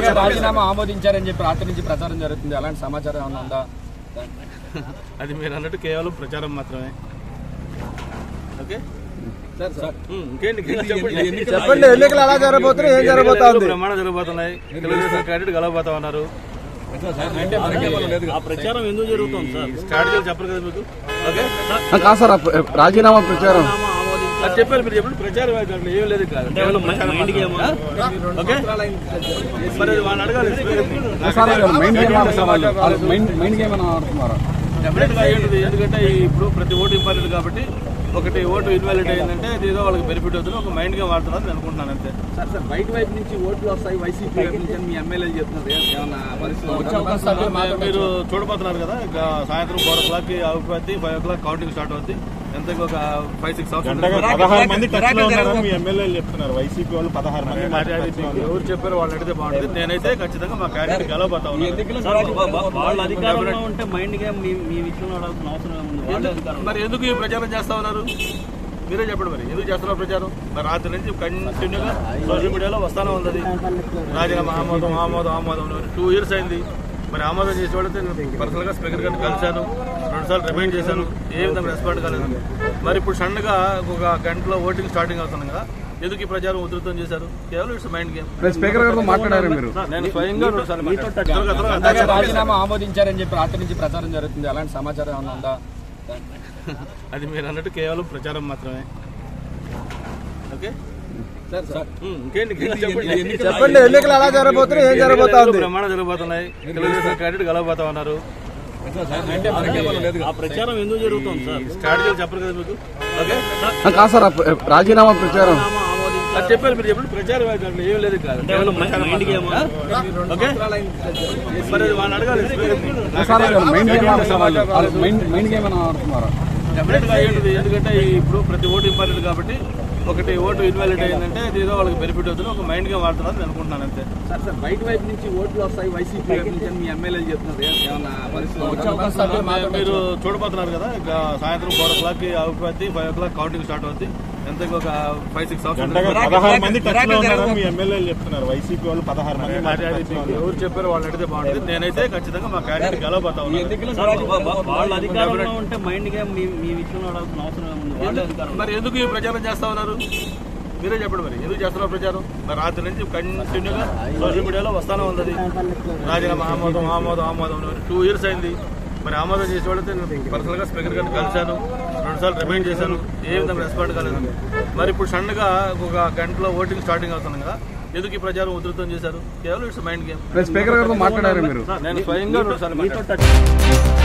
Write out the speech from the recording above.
MLA రాజీనామా ఆమోదించారని చెప్పి రాత్రి నుంచి ప్రచారం జరుగుతుంది అలాంటి సమాచారం ఏమైనా ఉందా అది మీరు అన్నట్టు కేవలం ప్రచారం మాత్రమే ఓకే ఉమ్, ఇంకేంటి ఇంకేంటి చెప్పండి చెప్పండి ఎన్నికలు ఎలా జరగబోతున్నాయి ఏం జరగబోతా ఉంది బ్రహ్మాండం జరగబోతున్నాయి తెలుగుదేశం క్యాండిడేట్ గెలవబోతా ఉన్నారు ఆ ప్రచారం ఎందుకు జరుగుతుంది సార్ స్ట్రాటజీలు చెప్పరు కదా మీకు ఓకే కాదు సార్ రాజీనామా ప్రచారం అది చెప్పారు మీరు చెప్పండి ప్రచారం అయితే దాంట్లో ఏం లేదు కాదు కేవలం ప్రచారం మైండ్ గేమ్ ఓకే మరి అది వాళ్ళని అడగాలి మైండ్ గేమ్ ఆడుతున్నారు మైండ్ మైండ్ గేమ్ అని ఆడుతున్నారు డెఫినెట్ గా ఏంటిది ఎందుకంటే ఈ ఇప్పుడు ప్రతి ఓటు ఇంపార్టెంట్ కాబట్టి ఒకటి ఓటు ఇన్వాలిడ్ అయిందంటే అది ఏదో వాళ్ళకి బెనిఫిట్ అవుతుంది ఒక మైండ్ గేమ్ ఆడుతున్నారు నేను అనుకుంటున్నాను అంతే సార్ సార్ బయట వైపు నుంచి ఓట్లు వస్తాయి వైసీపీ వైపు నుంచి అని మీ ఎమ్మెల్యేలు చెప్తున్నారు ఏమన్నా పరిస్థితి మీరు చూడబోతున్నారు కదా ఇక సాయంత్రం ఫోర్ ఓ క్లాక్ అవుతుంది five o'clock counting start అవుతుంది ఎంత ఒక ఫైవ్ సిక్స్ అవర్స్ పదహారు మంది టచ్ లో ఉన్నారని మీ ఎమ్మెల్యేలు చెప్తున్నారు వైసీపీ వాళ్ళు పదహారు మంది అది అది మీకు ఎవరు చెప్పారో వాళ్ళు అడిగితే బాగుంటుంది నేనైతే ఖచ్చితంగా మా క్యాండిడేట్ గెలవబోతా ఉన్నాను సార్, వా- వా- వాళ్ళ అధికారంలో ఉంటే మైండ్ గేమ్ మీ మీ విషయంలో అడగాల్సిన అవసరం ఏముంది వాళ్ళ అధికారం మరి ఎందుకు ఈ ప్రచారం చేస్తా ఉన్నారు మీరే చెప్పండి మరి ఎందుకు చేస్తున్నారు ప్రచారం మరి రాత్రి నుంచి కంటిన్యూగా సోషల్ మీడియాలో వస్తానే ఉంది రాజీనామా ఆమోదం ఆమోదం ఆమోదం టూ ఇయర్స్ అయింది మరి ఆమోదం చేసే వాళ్ళతో నేను పర్సనల్గా స్పీకర్ గారిని కలిశాను రెండుసార్లు రిమైండ్ చేశాను ఏ విధంగా రెస్పాండ్ కాలేదు మరి ఇప్పుడు సడన్గా ఒక గంటలో ఓటింగ్ స్టార్టింగ్ అవుతుంది కదా ఎందుకు ఈ ప్రచారం ఉధృతం చేశారు కేవలం ఇట్స్ మైండ్ గేమ్ స్పీకర్ గారితో మాట్లాడారు మీరు నేను స్వయంగా రెండుసార్లు మాట్లాడాను. త్వరగా, త్వరగా, అలాగే త్వరగా. రాజీనామా ఆమోదించారని చెప్పి రాత్రి నుంచి ప్రచారం జరుగుతుంది అలాంటి సమాచారం ఏమైనా ఉందా అది మీరు అన్నట్టు కేవలం ప్రచారం మాత్రమే ఓకే ఉమ్, ఇంకేంటి ఇంకేంటి చెప్పండి చెప్పండి ఎన్నికలు ఎలా జరగబోతున్నాయి ఏం జరగబోతా ఉంది బ్రహ్మాండం జరగబోతున్నాయి తెలుగుదేశం క్యాండిడేట్ గెలవబోతా ఉన్నారు ఆ ప్రచారం ఎందుకు జరుగుతుంది సార్ స్ట్రాటజీలు చెప్పరు కదా మీకు ఓకే కాదు సార్ రాజీనామా ప్రచారం అది చెప్పారు మీరు చెప్పండి ప్రచారం అయితే దాంట్లో ఏం లేదు కాదు కేవలం ప్రచారం మైండ్ గేమ్ ఓకే మరి అది వాళ్ళని అడగాలి మైండ్ గేమ్ ఆడుతున్నారు మైండ్ మైండ్ గేమ్ అని ఆడుతున్నారు డెఫినెట్ గా ఏంటిది ఎందుకంటే ఈ ఇప్పుడు ప్రతి ఓటు ఇంపార్టెంట్ కాబట్టి ఒకటి ఓటు ఇన్వాలిడ్ అయిందంటే అది ఏదో వాళ్ళకి బెనిఫిట్ అవుతుంది ఒక మైండ్ గేమ్ ఆడుతున్నారు నేను అనుకుంటున్నాను అంతే సార్ సార్ బయట వైపు నుంచి ఓట్లు వస్తాయి వైసీపీ వైపు నుంచి అని మీ ఎమ్మెల్యేలు చెప్తున్నారు ఏమన్నా పరిస్థితి మీరు చూడబోతున్నారు కదా ఇక సాయంత్రం ఫోర్ ఓ క్లాక్ అవుతుంది five o'clock counting start అవుతుంది ఎంత ఒక ఫైవ్ సిక్స్ గంటగా అవర్స్ పదహారు మంది టచ్ లో ఉన్నారని మీ ఎమ్మెల్యేలు చెప్తున్నారు వైసీపీ వాళ్ళు పదహారు మంది అది అది మీకు ఎవరు చెప్పారో వాళ్ళు అడిగితే బాగుంటుంది నేనైతే ఖచ్చితంగా మా క్యాండిడేట్ గెలవబోతా ఉన్నాను సార్, వా- వా- వాళ్ళ అధికారంలో ఉంటే మైండ్ గేమ్ మీ మీ విషయంలో అడగాల్సిన అవసరం ఏముంది వాళ్ళ అధికారం మరి ఎందుకు ఈ ప్రచారం చేస్తా ఉన్నారు మీరే చెప్పండి మరి ఎందుకు చేస్తున్నారు ప్రచారం మరి రాత్రి నుంచి కంటిన్యూగా సోషల్ మీడియాలో వస్తానే ఉంది రాజీనామా ఆమోదం ఆమోదం ఆమోదం టూ ఇయర్స్ అయింది మరి ఆమోదం చేసే వాళ్ళతో నేను పర్సనల్గా స్పీకర్ గారిని కలిశాను రెండుసార్లు రిమైండ్ చేశాను ఏ విధంగా రెస్పాండ్ కాలేదు మరి ఇప్పుడు సడన్గా ఒక గంటలో ఓటింగ్ స్టార్టింగ్ అవుతుంది కదా ఎందుకు ఈ ప్రచారం ఉధృతం చేశారు కేవలం ఇట్స్ మైండ్ గేమ్ స్పీకర్ గారితో మాట్లాడారు మీరు నేను స్వయంగా రెండుసార్లు మాట్లాడాను.